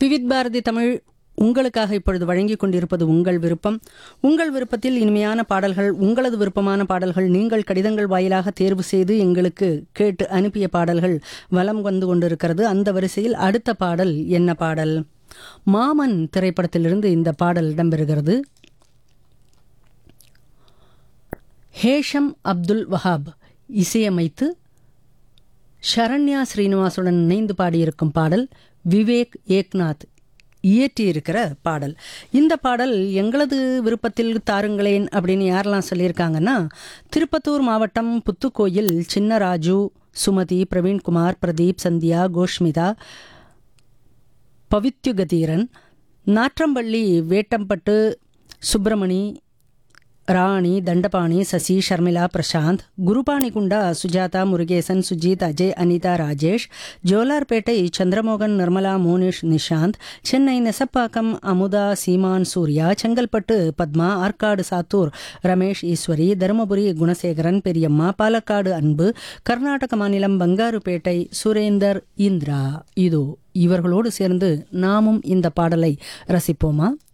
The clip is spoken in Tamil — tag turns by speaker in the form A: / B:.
A: விவித் பாரதி தமிழ் உங்களுக்காக இப்பொழுது வழங்கிக் கொண்டிருப்பது உங்கள் விருப்பம் உங்கள் விருப்பத்தில் இனிமையான பாடல்கள் உங்களது விருப்பமான பாடல்கள் நீங்கள் கடிதங்கள் வாயிலாக தேர்வு செய்து எங்களுக்கு கேட்டு அனுப்பிய பாடல்கள் வலம் வந்து கொண்டிருக்கிறது அந்த வரிசையில் அடுத்த பாடல் என்ன பாடல் மாமன் திரைப்படத்திலிருந்து இந்த பாடல் இடம்பெறுகிறது ஹேஷம் அப்துல் வஹாப் இசையமைத்து ஷரண்யா ஸ்ரீனிவாசுடன் இணைந்து பாடியிருக்கும் பாடல் விவேக் ஏக்நாத் இயற்றியிருக்கிற பாடல் இந்த பாடல் எங்களது விருப்பத்தில் தாருங்களேன் அப்படின்னு யாரெல்லாம் சொல்லியிருக்காங்கன்னா திருப்பத்தூர் மாவட்டம் புத்துக்கோயில் சின்னராஜு சுமதி பிரவீன்குமார் பிரதீப் சந்தியா கோஷ்மிதா பவித்யுகதீரன் நாற்றம்பள்ளி வேட்டம்பட்டு சுப்பிரமணி ராணி தண்டபாணி சசி ஷர்மிளா பிரசாந்த் குருபாணிகுண்டா சுஜாதா முருகேசன் சுஜித் அஜய் அனிதா ராஜேஷ் ஜோலார்பேட்டை சந்திரமோகன் நிர்மலா மோனிஷ் நிஷாந்த் சென்னை நெசப்பாக்கம் அமுதா சீமான் சூர்யா செங்கல்பட்டு பத்மா ஆற்காடு சாத்தூர் ரமேஷ் ஈஸ்வரி தருமபுரி குணசேகரன் பெரியம்மா பாலக்காடு அன்பு கர்நாடக மாநிலம் பங்காருப்பேட்டை சுரேந்தர் இந்திரா இதோ இவர்களோடு சேர்ந்து நாமும் இந்த பாடலை ரசிப்போமா